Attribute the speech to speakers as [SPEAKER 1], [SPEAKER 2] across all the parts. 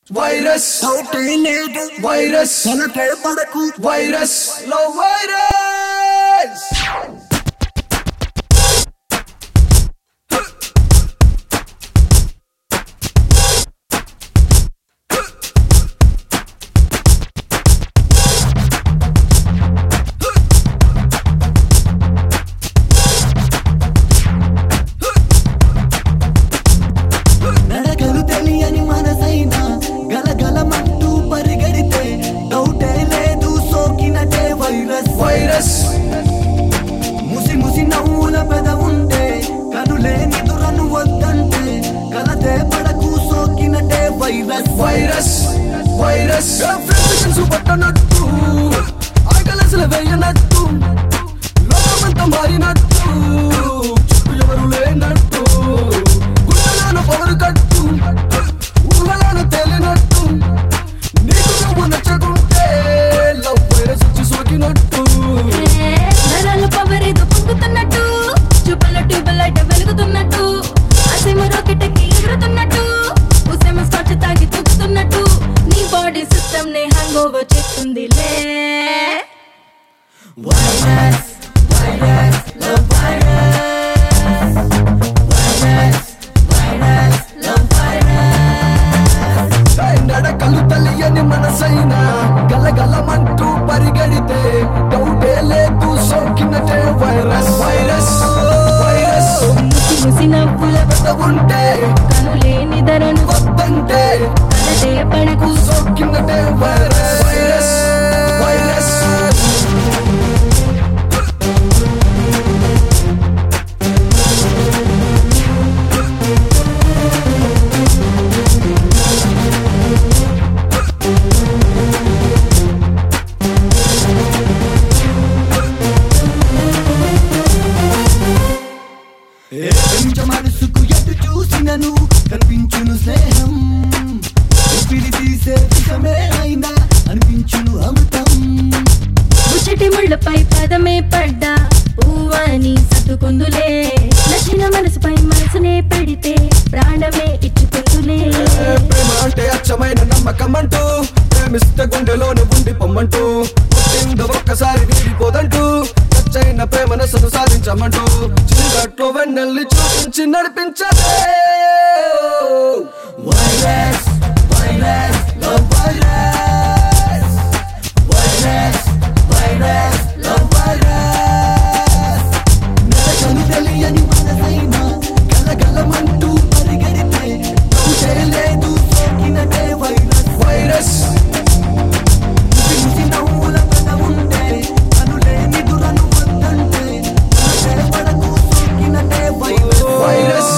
[SPEAKER 1] virus
[SPEAKER 2] డౌటే లేదు
[SPEAKER 1] virus
[SPEAKER 2] తనకే పడకు
[SPEAKER 1] వైరస్ లో వైరస్
[SPEAKER 2] నడకలు తెలియని మనసైనా గలగలమంటూ పరిగెడితే డౌటే లేదు సోకినటే వైరస్
[SPEAKER 1] వైరస్
[SPEAKER 2] ముసి ముసి నవ్వుల పెద ఉంటే కనులే నిదురను వద్దంటే కలతే పడకు సోకినటే వైరస్
[SPEAKER 1] వైరస్ వైరస్ ఫ్రెండ్స్ పట్టనట్టు ఆకలసలు వేయనట్టు లోకమంతా మారినట్టు చుట్టూ ఎవరు లేనట్టు గుండెలను పవరు కట్టు ఊహలను తేలినట్టు నీకు నువ్వు నచ్చకుంటే లవ్ వైరస్ వచ్చి సోకినట్టు
[SPEAKER 3] నరాలు పవరేదో పొంగుతున్నట్టు చూపల ట్యూబలైట్ వెలుగుతున్నట్టు అసేమ రాకెట్ ఎక్కి ఎగురుతున్నట్టు ఉసేమ స్కాచ్ తాగి తూగుతున్నట్టు నీ బాడీ సిస్టమ్ ని హ్యాంగ్ ఓవర్ చేస్తుందిలే
[SPEAKER 2] virus virus love virus virus virus love virus
[SPEAKER 1] ఏయ్ నడకలు తెలియని మనసైనా గలగలమంటూ పరిగెడితే డౌటే లేదు సోకినటే వైరస్ వైరస్ వైరస్
[SPEAKER 3] ముసి ముసి నవ్వుల
[SPEAKER 1] పెద్ద ఉంటే
[SPEAKER 3] కనులేని ధరను
[SPEAKER 1] వద్దంటే
[SPEAKER 3] కలదే పడకు
[SPEAKER 1] సోకినటే వైరస్ వైరస్ వైరస్
[SPEAKER 2] పెంచ మనసుకు ఎటు చూసినను కనిపించును స్నేహం ఊపిరి తీసే విషమే అయినా అనిపించును అమృతం
[SPEAKER 3] ముచ్చటి ముళ్ళపై పదమే పడ్డా ఊవని సర్దుకుందులే నచ్చిన మనసుపై మనసునే పెడితే ప్రాణమే ఇచ్చుకుందులే
[SPEAKER 1] ప్రేమ అంటే అచ్చమైన నమ్మకం అంటూ ప్రేమిస్తే గుండెలోనే ఉండి పొమ్మంటూ పుట్టిందో ఒక్కసారి వీడిపోదంటూ నచ్చైన ప్రేమనసను సాధించమంటూ చీకట్లో వెన్నెల్లి చూపించి నడిపించదే
[SPEAKER 2] virus virus love virus virus virus love virus నరకలు తెలియని మనసైనా గలగలమంటూ పరిగెడితే డౌటే లేదు సోకినటే వైరస్
[SPEAKER 1] వైరస్
[SPEAKER 2] పిలిచి నవ్వుల పెద ఉంటే కనులే నిదురను వద్దంటే కలతే పడకు సోకినటే వైరస్
[SPEAKER 1] వైరస్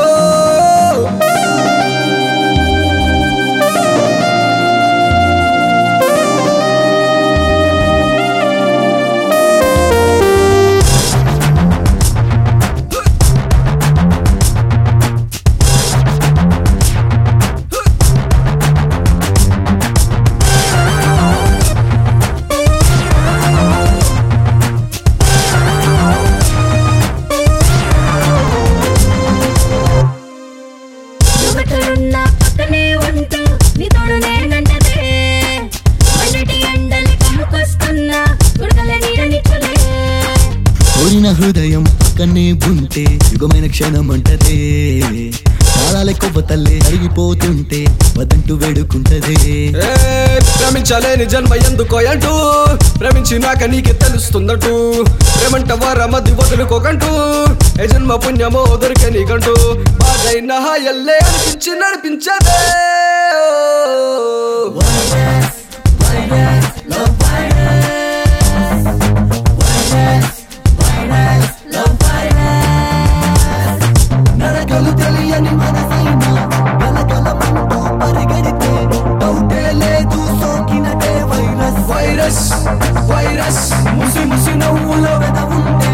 [SPEAKER 3] యువతలున్న పక్కనే ఉంటూ నీ తోడు నేనంటదే మండటి ఎండలి కమ్ముకొస్తున్నా గుడగల నీడనిచ్చులే
[SPEAKER 2] కోరిన హృదయం పక్కనే ఉంటే యుగమైన క్షణం అంటదే కాలాల కొవ్వతల్లే అరిగిపోతుంటే వదంటూ వేడుకుంటదే
[SPEAKER 1] ఏ, ప్రేమించలేని జన్మ ఎందుకో అంటూ ప్రేమించినాక నీకే తెలుస్తుందంటూ ప్రేమంట వరమది వదులుకోకంటూ ఏ జన్మ పుణ్యమో దొరికే నీకంటూ బాధైన హాయల్లే అనిపించి నడిపించదే
[SPEAKER 2] virus virus love virus virus virus love virus నరకలు తెలియని మనసైనా గలగలమంటూ పరిగెడితే డౌటే లేదు సోకినటే వైరస్
[SPEAKER 1] వైరస్ వైరస్
[SPEAKER 2] ముసి ముసి నవ్వులో వెద ఉంటే